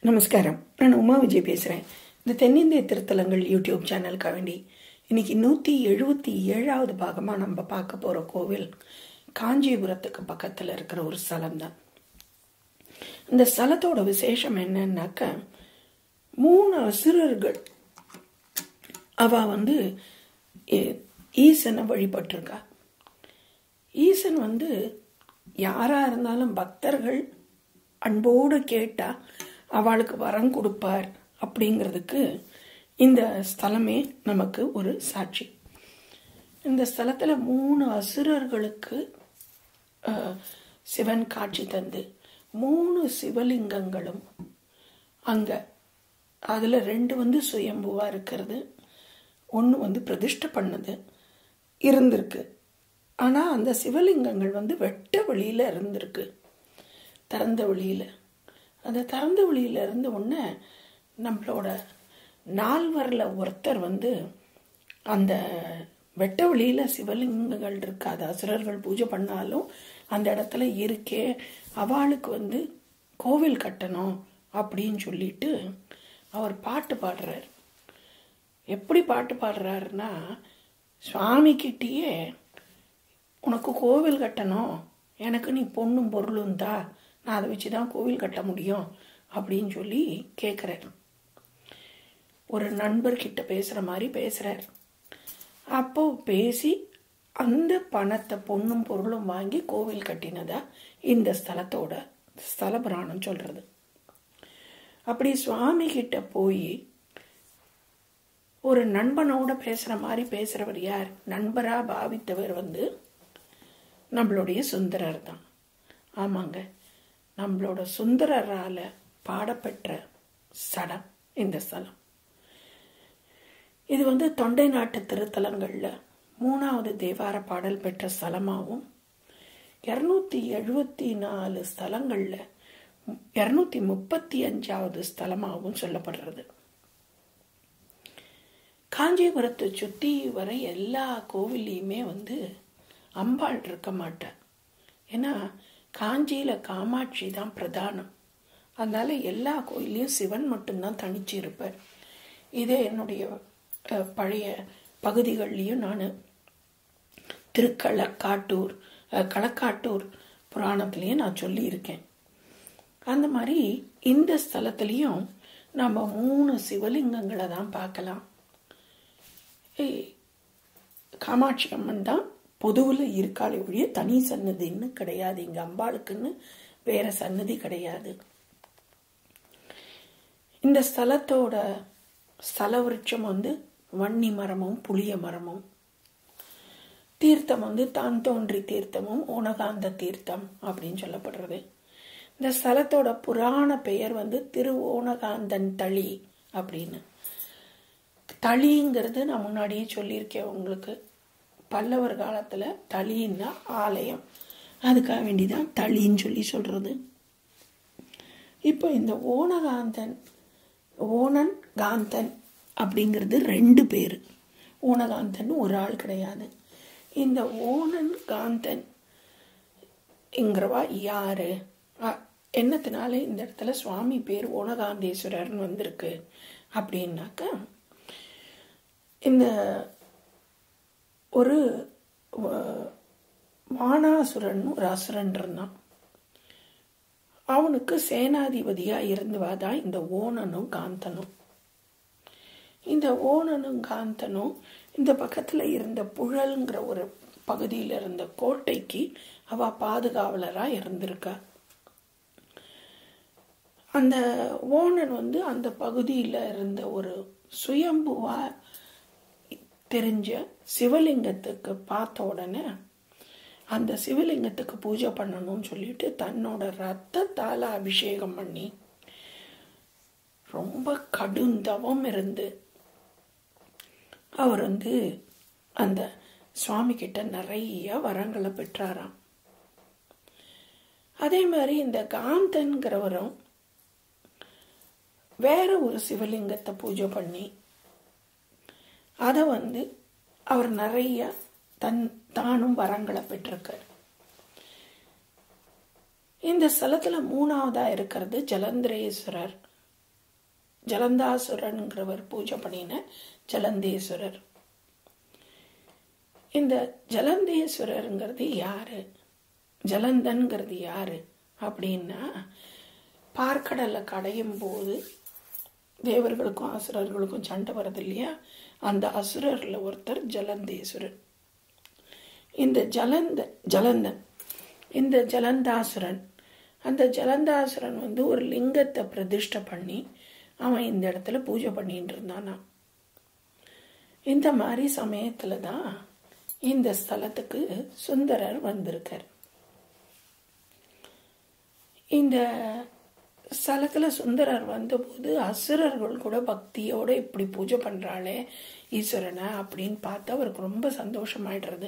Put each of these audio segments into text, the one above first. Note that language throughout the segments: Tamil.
நமஸ்காரம் நான் உமா விஜய் பேசுகிறேன் இந்த தென்னிந்திய திருத்தலங்கள் யூடியூப் சேனலுக்காக வேண்டி இன்னைக்கு நூற்றி எழுபத்தி ஏழாவது பாகமாக நம்ம பார்க்க போகிற கோவில் காஞ்சிபுரத்துக்கு பக்கத்தில் இருக்கிற ஒரு ஸ்தலம் தான் இந்த ஸ்தலத்தோட விசேஷம் என்னன்னாக்க மூணு அசுரர்கள் அவ வந்து ஏ- ஈசனை வழிபட்டிருக்கா ஈசன் வந்து யாரா இருந்தாலும் பக்தர்கள் அன்போடு கேட்டா அவளுக்கு வரம் கொடுப்பார் அப்படிங்கிறதுக்கு இந்த ஸ்தலமே நமக்கு ஒரு சாட்சி இந்த ஸ்தலத்துல மூணு அசுரர்களுக்கு அஹ், சிவன் காட்சி தந்து மூணு சிவலிங்கங்களும் அங்க அதுல ரெண்டு வந்து சுயம்புவா இருக்கிறது ஒன்று வந்து பிரதிஷ்டை பண்ணது இருந்திருக்கு ஆனால் அந்த சிவலிங்கங்கள் வந்து வெட்ட வெளியில் இருந்திருக்கு திறந்த வெளியில் அந்த திறந்த வெளியில் இருந்த உடனே நம்மளோட நால்வரில் ஒருத்தர் வந்து அந்த வெட்ட வெளியில் சிவலிங்கங்கள் இருக்காது அசுரர்கள் பூஜை பண்ணாலும் அந்த இடத்துல இருக்கே அவளுக்கு வந்து கோவில் கட்டணும் அப்படின்னு சொல்லிட்டு அவர் பாட்டு பாடுறார் எப்படி பாட்டு பாடுறாருன்னா சுவாமி கிட்டேயே உனக்கு கோவில் கட்டணும் எனக்கு நீ பொண்ணும் பொருளும் தா நான் அதை வச்சு தான் கோவில் கட்ட முடியும் அப்படின்னு சொல்லி கேட்குறார் ஒரு நண்பர்கிட்ட பேசுகிற மாதிரி பேசுகிறார் அப்போ பேசி அந்த பணத்தை பொண்ணும் பொருளும் வாங்கி கோவில் கட்டினதா இந்த ஸ்தலத்தோட ஸ்தல புராணம் சொல்கிறது அப்படி சுவாமி கிட்ட போய் ஒரு நண்பனோட பேசுகிற மாதிரி பேசுகிறவர் யார் நண்பராக பாவித்தவர் வந்து நம்மளுடைய சுந்தரர் தான் ஆமாங்க நம்மளோட சுந்தரரால் பாடப்பெற்ற ஸ்தலம் இந்த ஸ்தலம் இது வந்து தொண்டை நாட்டு திருத்தலங்களில் மூணாவது தேவார பாடல் பெற்ற ஸ்தலமாகவும் இரநூத்தி எழுபத்தி நாலு ஸ்தலங்களில் இரநூத்தி முப்பத்தி அஞ்சாவது ஸ்தலமாகவும் சொல்லப்படுறது காஞ்சிபுரத்தை சுற்றி வர எல்லா கோவில்லையுமே வந்து அம்பாள் இருக்க மாட்டார் ஏன்னா காஞ்சியில் காமாட்சி தான் பிரதானம் அதனால எல்லா கோயிலையும் சிவன் மட்டும்தான் தனிச்சு இருப்பார் இதே என்னுடைய அஹ், பழைய பகுதிகள்லையும் நான் திருக்களக்காட்டூர் அஹ், களக்காட்டூர் புராணத்திலையும் நான் சொல்லியிருக்கேன் அந்த மாதிரி இந்த ஸ்தலத்துலேயும் நம்ம மூணு சிவலிங்கங்களை தான் பார்க்கலாம் ஏய், காமாட்சி அம்மன் தான் பொதுவில் இருக்காளே ஒழிய தனி சன்னதின்னு கிடையாது இங்கே அம்பாளுக்குன்னு வேற சன்னதி கிடையாது இந்த ஸ்தலத்தோட ஸ்தல விருட்சம் வந்து வன்னி மரமும் புளிய மரமும் தீர்த்தம் வந்து தான் தோன்றி தீர்த்தமும் ஓனகாந்த தீர்த்தம் அப்படின்னு சொல்லப்படுறது இந்த ஸ்தலத்தோட புராண பெயர் வந்து திரு ஓனகாந்தன் தளி அப்படின்னு தளிங்கிறது நான் முன்னாடியே சொல்லியிருக்கேன் உங்களுக்கு பல்லவர் காலத்தில் தளின்னா ஆலயம் அதுக்காக வேண்டிதான் தளின்னு சொல்லி சொல்கிறது இப்போ இந்த ஓனகாந்தன் ஓணன் காந்தன் அப்படிங்கிறது ரெண்டு பேர் ஓனகாந்தன் ஒரு ஆள் கிடையாது இந்த ஓணன் காந்தன் இங்கிறவா யாரு அ- என்னத்தினால இந்த இடத்துல சுவாமி பேர் ஓனகாந்தேஸ்வரர்னு வந்திருக்கு அப்படின்னாக்க இந்த ஒரு வ- வானாசுரன் ஒரு அசுரன் இருந்தான் அவனுக்கு சேனாதிபதியா இருந்தவா தான் இந்த ஓணனும் காந்தனும் இந்த ஓணனும் காந்தனும் இந்த பக்கத்துல இருந்த புழல்ங்கிற ஒரு பகுதியில் இருந்த கோட்டைக்கு அவ பாதுகாவலரா இருந்திருக்கா அந்த ஓணன் வந்து அந்த பகுதியில் இருந்த ஒரு சுயம்புவா தெரிஞ்ச சிவலிங்கத்துக்கு பார்த்த உடனே அந்த சிவலிங்கத்துக்கு பூஜை பண்ணணும்னு சொல்லிட்டு தன்னோட ரத்தத்தால அபிஷேகம் பண்ணி ரொம்ப கடுந்தவம் இருந்து அவர் வந்து அந்த சுவாமி கிட்ட நிறைய வரங்களை பெற்றாராம் அதே மாதிரி இந்த காந்தன்கிறவரும் வேற ஒரு சிவலிங்கத்தை பூஜை பண்ணி அதை வந்து அவர் நிறைய தன் தானும் வரங்களை பெற்றிருக்கார் இந்த ஸ்தலத்துல மூணாவதா இருக்கிறது ஜலந்திரேஸ்வரர் ஜலந்தாசுரன்கிறவர் பூஜை பண்ணின ஜலந்தேஸ்வரர் இந்த ஜலந்தேஸ்வரருங்கிறது யாரு ஜலந்தன்கிறது யாரு அப்படின்னா பார்க்கடலை கடையும் போது தேவர்களுக்கும் அசுரர்களுக்கும் சண்டை வருது இல்லையா அந்த அசுரர்ல ஒருத்தர் ஜலந்தேஸ்வரர் இந்த ஜலந்த ஜலந்தன் இந்த ஜலந்தாசுரன் அந்த ஜலந்தாசுரன் வந்து ஒரு லிங்கத்தை பிரதிஷ்டை பண்ணி அவன் இந்த இடத்துல பூஜை பண்ணிட்டு இருந்தானா இந்த மாதிரி சமயத்துல தான் இந்த ஸ்தலத்துக்கு சுந்தரர் வந்திருக்கார் இந்த ஸ்தலத்துல சுந்தரர் வந்தபோது அசுரர்கள் கூட பக்தியோட இப்படி பூஜை பண்றாளே ஈஸ்வரனை அப்படின்னு பார்த்து அவருக்கு ரொம்ப சந்தோஷமாயிடுறது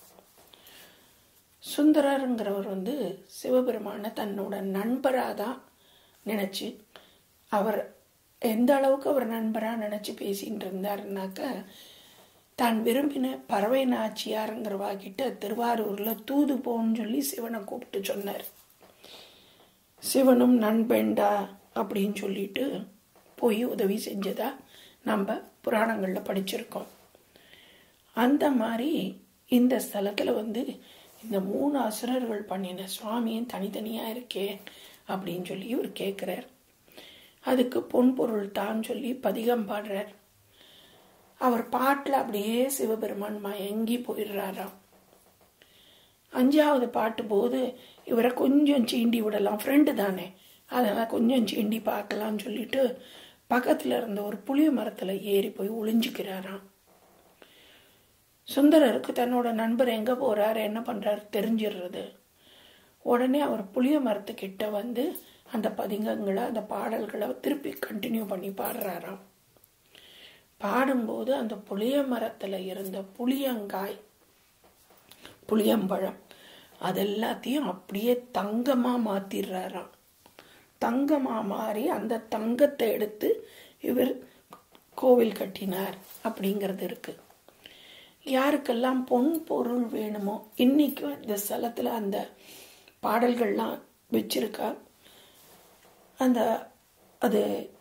சுந்தரருங்கிறவர் வந்து சிவபெருமான தன்னோட நண்பராக தான் நினச்சி அவர் எந்த அளவுக்கு அவர் நண்பராக நினச்சி பேசிகிட்டு இருந்தாருனாக்க தான் விரும்பின பறவை நாச்சியாருங்கிறவா கிட்ட திருவாரூரில் தூது போன்னு சொல்லி சிவனை கூப்பிட்டு சொன்னார் சிவனும் நண்பேண்டா அப்படின்னு சொல்லிட்டு போய் உதவி செஞ்சதா நம்ம புராணங்களில் படிச்சிருக்கோம் அந்த மாதிரி இந்த ஸ்தலத்தில் வந்து இந்த மூணு அசுரர்கள் பண்ணின சுவாமியும் தனித்தனியாக இருக்கே அப்படின்னு சொல்லி இவர் கேட்குறார் அதுக்கு பொன் பொருள் தான் சொல்லி பதிகம் பாடுறார் அவர் பாட்டில் அப்படியே சிவபெருமான் மயங்கி போயிடுறாராம் அஞ்சாவது பாட்டு போது இவரை கொஞ்சம் சீண்டி விடலாம் ஃப்ரெண்டு தானே அதனால் கொஞ்சம் சீண்டி பார்க்கலாம்னு சொல்லிட்டு பக்கத்தில் இருந்த ஒரு புளிய மரத்தில் ஏறி போய் ஒளிஞ்சிக்கிறாராம் சுந்தரருக்கு தன்னோட நண்பர் எங்கே போகிறாரு என்ன பண்ணுறாரு தெரிஞ்சிடுறது உடனே அவர் புளிய மரத்துக்கிட்ட வந்து அந்த பதிகங்களை அந்த பாடல்களை திருப்பி கண்டினியூ பண்ணி பாடுறாராம் பாடும்போது அந்த புளிய மரத்தில் இருந்த புளியங்காய் புளியம்பழம் அதெல்லாத்தையும் அப்படியே தங்கமாக மாற்றிடுறாராம் தங்கமாக மாறி அந்த தங்கத்தை எடுத்து இவர் கோவில் கட்டினார் அப்படிங்கிறது இருக்குது யாருக்கெல்லாம் பொன் பொருள் வேணுமோ இன்னைக்கும் இந்த ஸ்தலத்தில் அந்த பாடல்கள்லாம் வச்சிருக்கா அந்த அது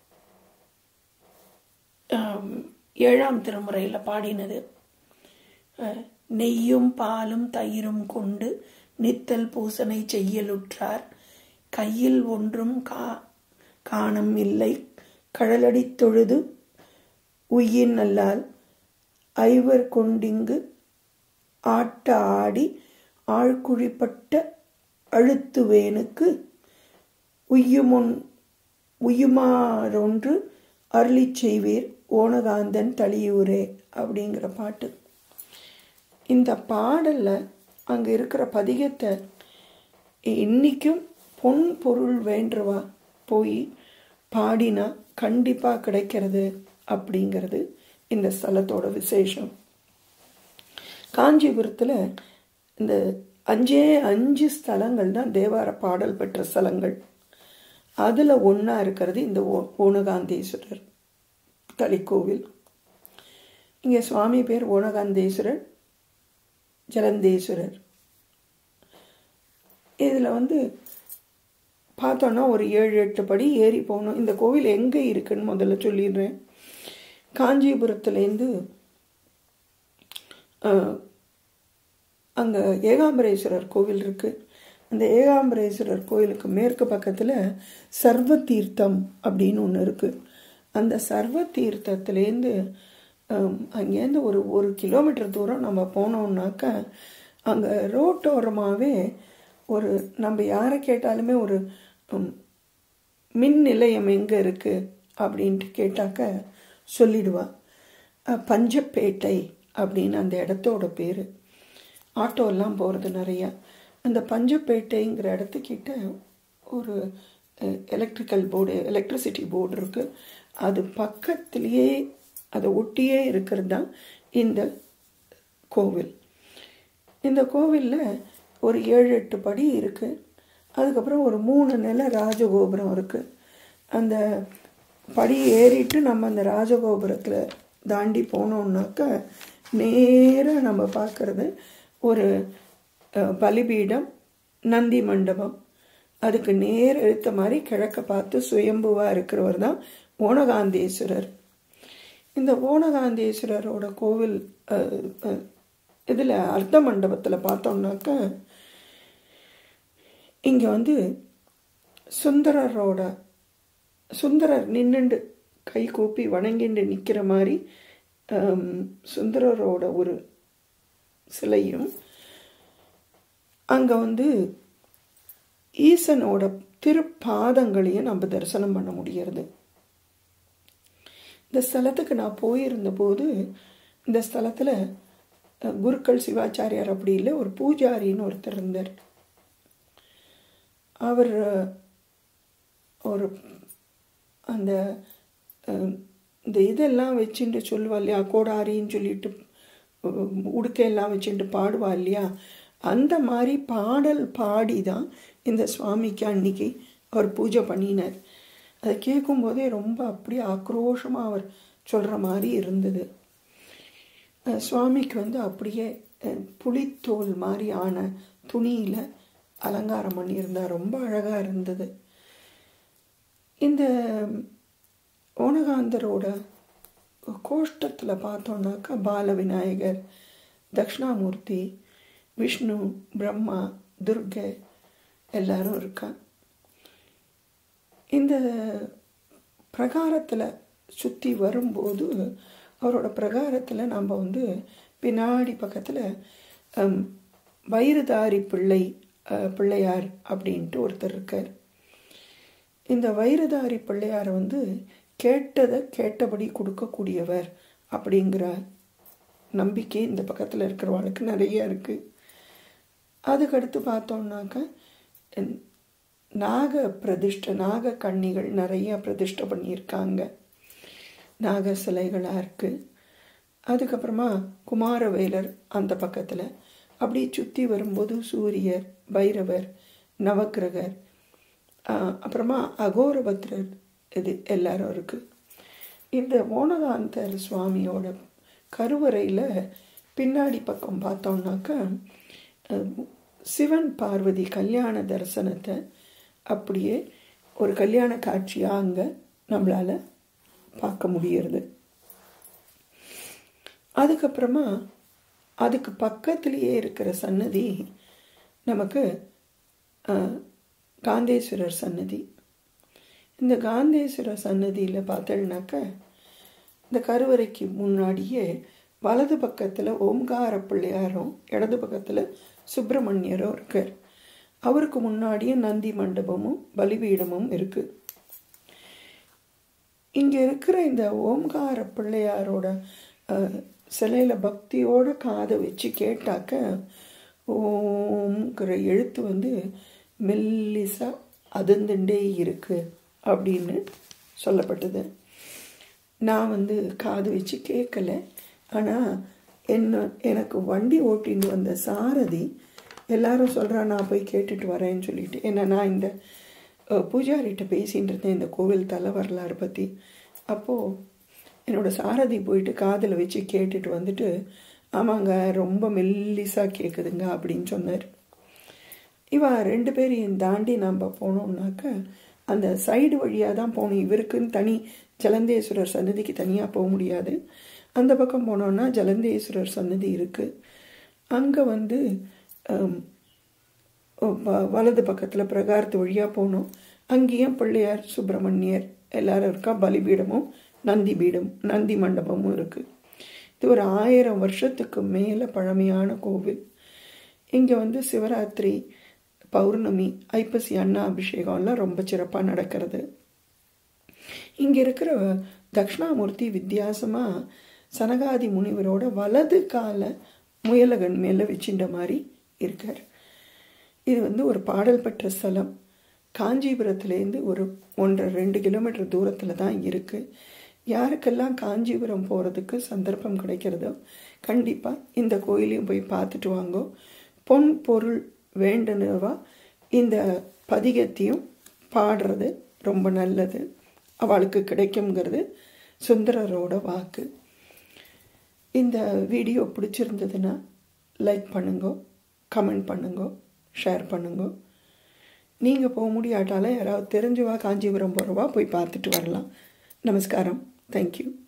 ஏழாம் திருமுறையில் பாடினது நெய்யும் பாலும் தயிரும் கொண்டு நித்தல் பூசனை செய்யலுற்றார் கையில் ஒன்றும் கா காணம் இல்லை கடலடி தொழுது உய்யின் நல்லால் ஐவர் கொண்டிங்கு ஆட்ட ஆடி ஆழ்குழிப்பட்ட அழுத்துவேனுக்கு உய்யுமுன் உய்யுமாறொன்று அருளி செய்வீர் ஓனகாந்தன் தளியூரே அப்படிங்கிற பாட்டு இந்த பாடலில் அங்கே இருக்கிற பதிகத்தை இன்றைக்கும் பொன் பொருள் வேண்டுவா போய் பாடினா கண்டிப்பாக கிடைக்கிறது அப்படிங்கிறது இந்த ஸ்தலத்தோட விசேஷம் காஞ்சிபுரத்தில் இந்த அஞ்சே அஞ்சு ஸ்தலங்கள் தான் தேவார பாடல் பெற்ற ஸ்தலங்கள் அதில் ஒன்றா இருக்கிறது இந்த ஓ ஓனகாந்தேஸ்வரர் கலிக்கோவில் இங்கே சுவாமி பேர் ஓனகாந்தேஸ்வரர் ஜலந்தேஸ்வரர் இதில் வந்து பார்த்தோன்னா ஒரு ஏழு எட்டு படி ஏறி போகணும் இந்த கோவில் எங்கே இருக்குன்னு முதல்ல சொல்லிடுறேன் காஞ்சிபுரத்துலேருந்து அங்கே ஏகாம்பரேஸ்வரர் கோவில் இருக்குது அந்த ஏகாம்பரேஸ்வரர் கோயிலுக்கு மேற்கு பக்கத்தில் சர்வ தீர்த்தம் அப்படின்னு ஒன்று இருக்குது அந்த சர்வ தீர்த்தத்துலேருந்து அங்கேருந்து ஒரு ஒரு கிலோமீட்டர் தூரம் நம்ம போனோம்னாக்க அங்கே ரோட்டோரமாகவே ஒரு நம்ம யாரை கேட்டாலுமே ஒரு மின் நிலையம் எங்கே இருக்குது அப்படின்ட்டு கேட்டாக்க சொல்லிடுவா பஞ்சப்பேட்டை அப்படின்னு அந்த இடத்தோட பேர் ஆட்டோலாம் போகிறது நிறையா அந்த பஞ்சப்பேட்டைங்கிற இடத்துக்கிட்ட ஒரு எலக்ட்ரிக்கல் போர்டு எலக்ட்ரிசிட்டி போர்டு இருக்குது அது பக்கத்துலேயே அதை ஒட்டியே இருக்கிறது தான் இந்த கோவில் இந்த கோவிலில் ஒரு ஏழு எட்டு படி இருக்குது அதுக்கப்புறம் ஒரு மூணு நில ராஜகோபுரம் இருக்குது அந்த படி ஏறிட்டு நம்ம அந்த ராஜகோபுரத்தில் தாண்டி போனோம்னாக்க நேராக நம்ம பார்க்குறது ஒரு பலிபீடம் நந்தி மண்டபம் அதுக்கு நேர் எடுத்த மாதிரி கிழக்க பார்த்து சுயம்புவாக இருக்கிறவர் தான் ஓணகாந்தேஸ்வரர் இந்த ஓணகாந்தேஸ்வரரோட கோவில் இதில் அர்த்த மண்டபத்தில் பார்த்தோம்னாக்க இங்கே வந்து சுந்தரரோட சுந்தரர் நின்றுண்டு கை கூப்பி வணங்கிண்டு நிற்கிற மாதிரி சுந்தரரோட ஒரு சிலையும் அங்கே வந்து ஈசனோட திருப்பாதங்களையும் நம்ம தரிசனம் பண்ண முடிகிறது இந்த ஸ்தலத்துக்கு நான் போயிருந்த போது இந்த ஸ்தலத்தில் குருக்கள் சிவாச்சாரியார் அப்படி இல்லை ஒரு பூஜாரின்னு ஒருத்தர் இருந்தார் அவர் ஒரு அந்த இந்த இதெல்லாம் வச்சுட்டு சொல்லுவா இல்லையா கோடாரின்னு சொல்லிட்டு உடுக்கையெல்லாம் வச்சுட்டு பாடுவா இல்லையா அந்த மாதிரி பாடல் பாடி தான் இந்த சுவாமிக்கு அன்னைக்கு அவர் பூஜை பண்ணினார் அதை கேட்கும்போதே ரொம்ப அப்படியே ஆக்ரோஷமாக அவர் சொல்கிற மாதிரி இருந்தது சுவாமிக்கு வந்து அப்படியே புளித்தோல் மாதிரி ஆன துணியில் அலங்காரம் பண்ணியிருந்தார் ரொம்ப அழகாக இருந்தது இந்த ஓனகாந்தரோட கோஷ்டத்தில் பார்த்தோன்னாக்கா பால விநாயகர் தக்ஷணாமூர்த்தி விஷ்ணு பிரம்மா துர்கை எல்லாரும் இருக்கா இந்த பிரகாரத்தில் சுற்றி வரும்போது அவரோட பிரகாரத்தில் நம்ம வந்து பின்னாடி பக்கத்தில் வயிறுதாரி பிள்ளை பிள்ளையார் அப்படின்ட்டு ஒருத்தர் இருக்கார் இந்த வயிறுதாரி பிள்ளையார் வந்து கேட்டதை கேட்டபடி கொடுக்கக்கூடியவர் அப்படிங்கிற நம்பிக்கை இந்த பக்கத்தில் இருக்கிறவங்களுக்கு நிறைய இருக்குது அதுக்கடுத்து பார்த்தோம்னாக்க நாக பிரதிஷ்டை நாக கண்ணிகள் நிறைய பிரதிஷ்டை பண்ணியிருக்காங்க நாக சிலைகளாக இருக்குது அதுக்கப்புறமா குமாரவேலர் அந்த பக்கத்தில் அப்படி சுற்றி வரும்போது சூரியர் பைரவர் நவக்கிரகர் அப்புறமா அகோரபத்ரர் இது எல்லாரும் இருக்குது இந்த ஓனகாந்தர் சுவாமியோட கருவறையில் பின்னாடி பக்கம் பார்த்தோம்னாக்கா சிவன் பார்வதி கல்யாண தரிசனத்தை அப்படியே ஒரு கல்யாண காட்சியாக அங்கே நம்மளால் பார்க்க முடியறது அதுக்கப்புறமா அதுக்கு பக்கத்துலேயே இருக்கிற சன்னதி நமக்கு காந்தேஸ்வரர் சன்னதி இந்த காந்தேஸ்வரர் சன்னதியில் பார்த்தோம்னாக்க இந்த கருவறைக்கு முன்னாடியே வலது பக்கத்தில் ஓம்கார பிள்ளையாரும் இடது பக்கத்தில் சுப்பிரமணியரும் இருக்கார் அவருக்கு முன்னாடியே நந்தி மண்டபமும் பலிபீடமும் இருக்குது இங்கே இருக்கிற இந்த ஓம்கார பிள்ளையாரோட சிலையில் பக்தியோட காதை வச்சு கேட்டாக்க ஓம்ங்கிற எழுத்து வந்து மெல்லிசா அதிர்ந்துட்டே இருக்கு அப்படின்னு சொல்லப்பட்டது நான் வந்து காது வச்சு கேட்கல ஆனால் என்ன எனக்கு வண்டி ஓட்டின்னு வந்த சாரதி எல்லாரும் சொல்கிறா நான் போய் கேட்டுட்டு வரேன்னு சொல்லிட்டு ஏன்னா நான் இந்த பூஜாரிகிட்ட பேசிகிட்டு இருந்தேன் இந்த கோவில் தலை வரலாறு பற்றி அப்போது என்னோடய சாரதி போயிட்டு காதில் வச்சு கேட்டுட்டு வந்துட்டு ஆமாங்க ரொம்ப மெல்லிஸாக கேட்குதுங்க அப்படின்னு சொன்னார் இவா ரெண்டு பேரையும் தாண்டி நம்ம போனோம்னாக்க அந்த சைடு வழியாக தான் போகணும் இவருக்குன்னு தனி ஜலந்தேஸ்வரர் சன்னதிக்கு தனியாக போக முடியாது அந்த பக்கம் போனோன்னா ஜலந்தேஸ்வரர் சன்னதி இருக்குது அங்கே வந்து வலது பக்கத்தில் பிரகாரத்து வழியாக போகணும் அங்கேயும் பிள்ளையார் சுப்பிரமணியர் எல்லாரும் இருக்கா பலிபீடமும் நந்தி பீடம் நந்தி மண்டபமும் இருக்குது இது ஒரு ஆயிரம் வருஷத்துக்கு மேலே பழமையான கோவில் இங்கே வந்து சிவராத்திரி பௌர்ணமி ஐப்பசி அண்ணா அபிஷேகம்லாம் ரொம்ப சிறப்பாக நடக்கிறது இங்கே இருக்கிற தக்ஷணாமூர்த்தி வித்தியாசமாக சனகாதி முனிவரோட வலது கால முயலகன் மேலே வச்சின்ற மாதிரி இருக்கார் இது வந்து ஒரு பாடல் பெற்ற ஸ்தலம் காஞ்சிபுரத்துலேருந்து ஒரு ஒன்றரை ரெண்டு கிலோமீட்டர் தூரத்தில் தான் இருக்குது யாருக்கெல்லாம் காஞ்சிபுரம் போகிறதுக்கு சந்தர்ப்பம் கிடைக்கிறதோ கண்டிப்பாக இந்த கோயிலையும் போய் பார்த்துட்டு வாங்கோ பொன் பொருள் வேண்டுனவா இந்த பதிகத்தையும் பாடுறது ரொம்ப நல்லது அவளுக்கு கிடைக்குங்கிறது சுந்தரரோட வாக்கு இந்த வீடியோ பிடிச்சிருந்ததுன்னா லைக் பண்ணுங்க கமெண்ட் பண்ணுங்க ஷேர் பண்ணுங்க நீங்கள் போக முடியாட்டால யாராவது தெரிஞ்சவா காஞ்சிபுரம் போகிறவா போய் பார்த்துட்டு வரலாம் நமஸ்காரம் தேங்க்யூ